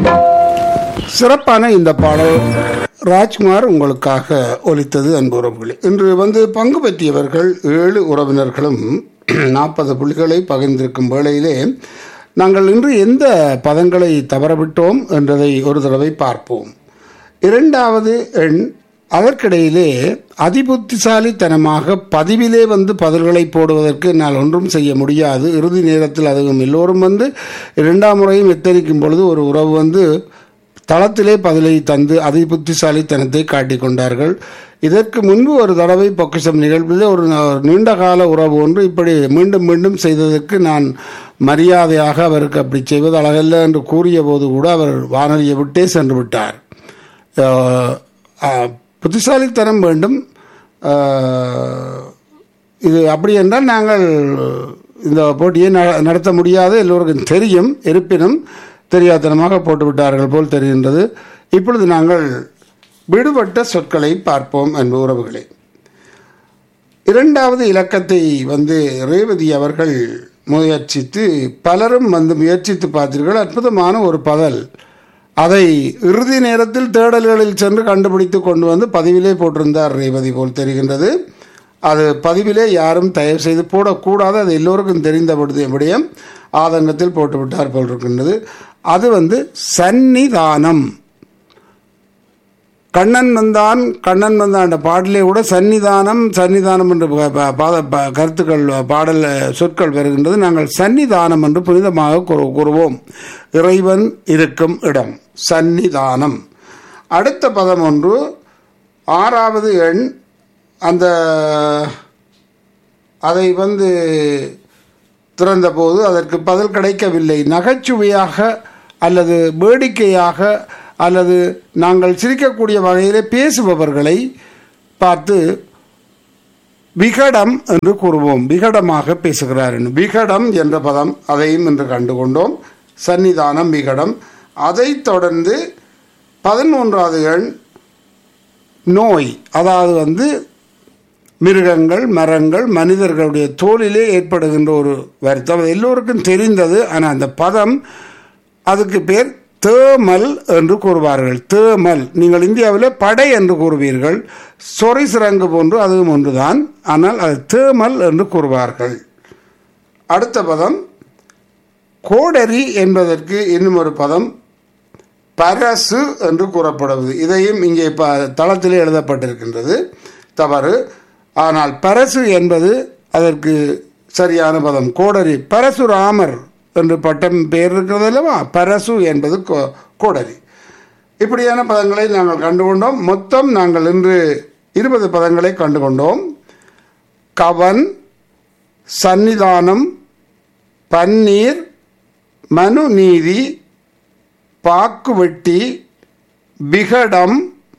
சிறப்பான இந்த பாடல் ராஜ்குமார் உங்களுக்காக ஒலித்தது அன்பு உறவுகளே இன்று வந்து பங்கு பெற்றியவர்கள் ஏழு உறவினர்களும் நாற்பது புள்ளிகளை பகிர்ந்திருக்கும் வேளையிலே நாங்கள் இன்று எந்த பதங்களை தவறவிட்டோம் என்றதை ஒரு தடவை பார்ப்போம் இரண்டாவது எண் அதற்கிடையிலே அதிபுத்திசாலித்தனமாக பதிவிலே வந்து பதில்களை போடுவதற்கு என்னால் ஒன்றும் செய்ய முடியாது இறுதி நேரத்தில் அதுவும் எல்லோரும் வந்து இரண்டாம் முறையும் எத்தரிக்கும் பொழுது ஒரு உறவு வந்து தளத்திலே பதிலை தந்து அதிபுத்திசாலித்தனத்தை காட்டிக் கொண்டார்கள் இதற்கு முன்பு ஒரு தடவை பொக்கிஷம் நிகழ்வில் ஒரு ந- நீண்ட கால உறவு ஒன்று இப்படி மீண்டும் மீண்டும் செய்ததற்கு நான் மரியாதையாக அவருக்கு அப்படி செய்வது அழகல்ல என்று கூறிய போது கூட அவர் வானொலியை விட்டே சென்று விட்டார் அஹ், அஹ், புத்திசாலித்தனம் வேண்டும் அஹ், இது அப்படி என்றால் நாங்கள் இந்த போட்டியை ந- நடத்த முடியாது எல்லோருக்கும் தெரியும் இருப்பினும் தெரியாதனமாக போட்டு விட்டார்கள் போல் தெரிகின்றது இப்பொழுது நாங்கள் விடுபட்ட சொற்களை பார்ப்போம் அன்பு உறவுகளே இரண்டாவது இலக்கத்தை வந்து ரேவதி அவர்கள் முயற்சித்து பலரும் வந்து முயற்சித்து பார்த்தீர்கள் அற்புதமான ஒரு பதல் அதை இறுதி நேரத்தில் தேடல்களில் சென்று கண்டுபிடித்து கொண்டு வந்து பதிவிலே போட்டிருந்தார் ரேவதி போல் தெரிகின்றது அது பதிவிலே யாரும் தயவு செய்து போடக்கூடாது அது எல்லோருக்கும் தெரிந்த விடுதி விடயம் ஆதங்கத்தில் போட்டுவிட்டார் போல் இருக்கின்றது அது வந்து சந்நிதானம் கண்ணன் வந்தான் கண்ணன் வந்தான் என்ற பாடலே கூட சன்னிதானம் சன்னிதானம் என்ற ப- ப- பாத ப- கருத்துக்கள் பாடல் சொற்கள் வருகின்றது நாங்கள் சன்னிதானம் என்று புனிதமாக கூறு- கூறுவோம் இறைவன் இருக்கும் இடம் சன்னிதானம் அடுத்த பதம் ஒன்று ஆறாவது எண் அந்த அதை வந்து திறந்தபோது அதற்கு பதில் கிடைக்கவில்லை நகைச்சுவையாக அல்லது வேடிக்கையாக அல்லது நாங்கள் சிரிக்கக்கூடிய வகையிலே பேசுபவர்களை பார்த்து விகடம் என்று கூறுவோம் விகடமாக பேசுகிறார் என்று. விகடம் என்ற பதம் அதையும் இன்று கண்டுகொண்டோம் சன்னிதானம் விகடம் அதைத் தொடர்ந்து பதிமூன்றாவது எண் நோய் அதாவது வந்து மிருகங்கள் மரங்கள் மனிதர்களுடைய தோலிலே ஏற்படுகின்ற ஒரு வருத்தம் அது எல்லோருக்கும் தெரிந்தது ஆனால் அந்த பதம் அதுக்கு பேர் தேமல் என்று கூறுவார்கள் தேமல் நீங்கள் இந்தியாவில் படை என்று கூறுவீர்கள் சொறி சிறங்கு போன்று அதுவும் ஒன்றுதான் ஆனால் அது தேமல் என்று கூறுவார்கள் அடுத்த பதம் கோடரி என்பதற்கு இன்னும் ஒரு பதம் பரசு என்று கூறப்படுவது இதையும் இங்கே ப தளத்திலே எழுதப்பட்டிருக்கின்றது தவறு ஆனால் பரசு என்பது அதற்கு சரியான பதம் கோடரி பரசுராமர் என்று பட்டம் பெயர் இருக்கிறது அல்லவா பரசு என்பது கோ- கோடரி இப்படியான பதங்களை நாங்கள் கண்டுகொண்டோம் மொத்தம் நாங்கள் இன்று இருபது பதங்களை கண்டுகொண்டோம் கவன் சன்னிதானம் பன்னீர் மனுநீதி பாக்குவெட்டி விகடம்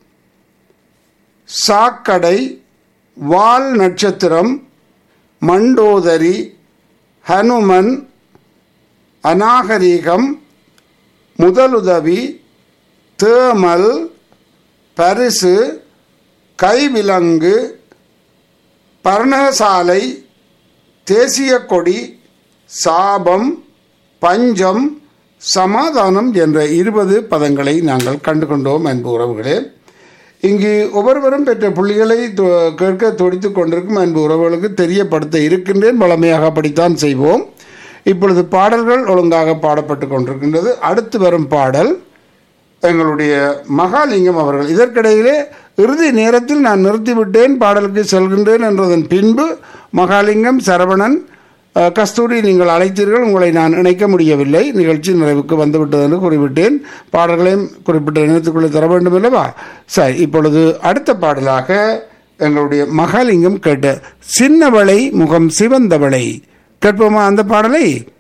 சாக்கடை வால் நட்சத்திரம் மண்டோதரி ஹனுமன் அநாகரீகம் முதலுதவி தேமல் பரிசு கைவிலங்கு பர்ணசாலை தேசிய கொடி சாபம் பஞ்சம் சமாதானம் என்ற இருபது பதங்களை நாங்கள் கண்டுகொண்டோம் அன்பு உறவுகளே இங்கு ஒவ்வொருவரும் பெற்ற புள்ளிகளை தொ- கேட்க துடித்துக் கொண்டிருக்கும் அன்பு உறவுகளுக்கு தெரியப்படுத்த இருக்கின்றேன் வளமையாக படித்தான் செய்வோம் இப்பொழுது பாடல்கள் ஒழுங்காக பாடப்பட்டு கொண்டிருக்கின்றது அடுத்து வரும் பாடல் எங்களுடைய மகாலிங்கம் அவர்கள் இதற்கிடையிலே இறுதி நேரத்தில் நான் நிறுத்திவிட்டேன் பாடலுக்கு செல்கின்றேன் என்றதன் பின்பு மகாலிங்கம் சரவணன் அஹ், கஸ்தூரி நீங்கள் அழைத்தீர்கள் உங்களை நான் இணைக்க முடியவில்லை நிகழ்ச்சி நிறைவுக்கு வந்துவிட்டது என்று குறிப்பிட்டேன் பாடல்களையும் குறிப்பிட்ட இணைத்துக்குள்ளே தர வேண்டும் அல்லவா சரி இப்பொழுது அடுத்த பாடலாக எங்களுடைய மகாலிங்கம் கேட்ட சின்னவளை முகம் சிவந்தவளை கேட்போமா அந்த பாடலை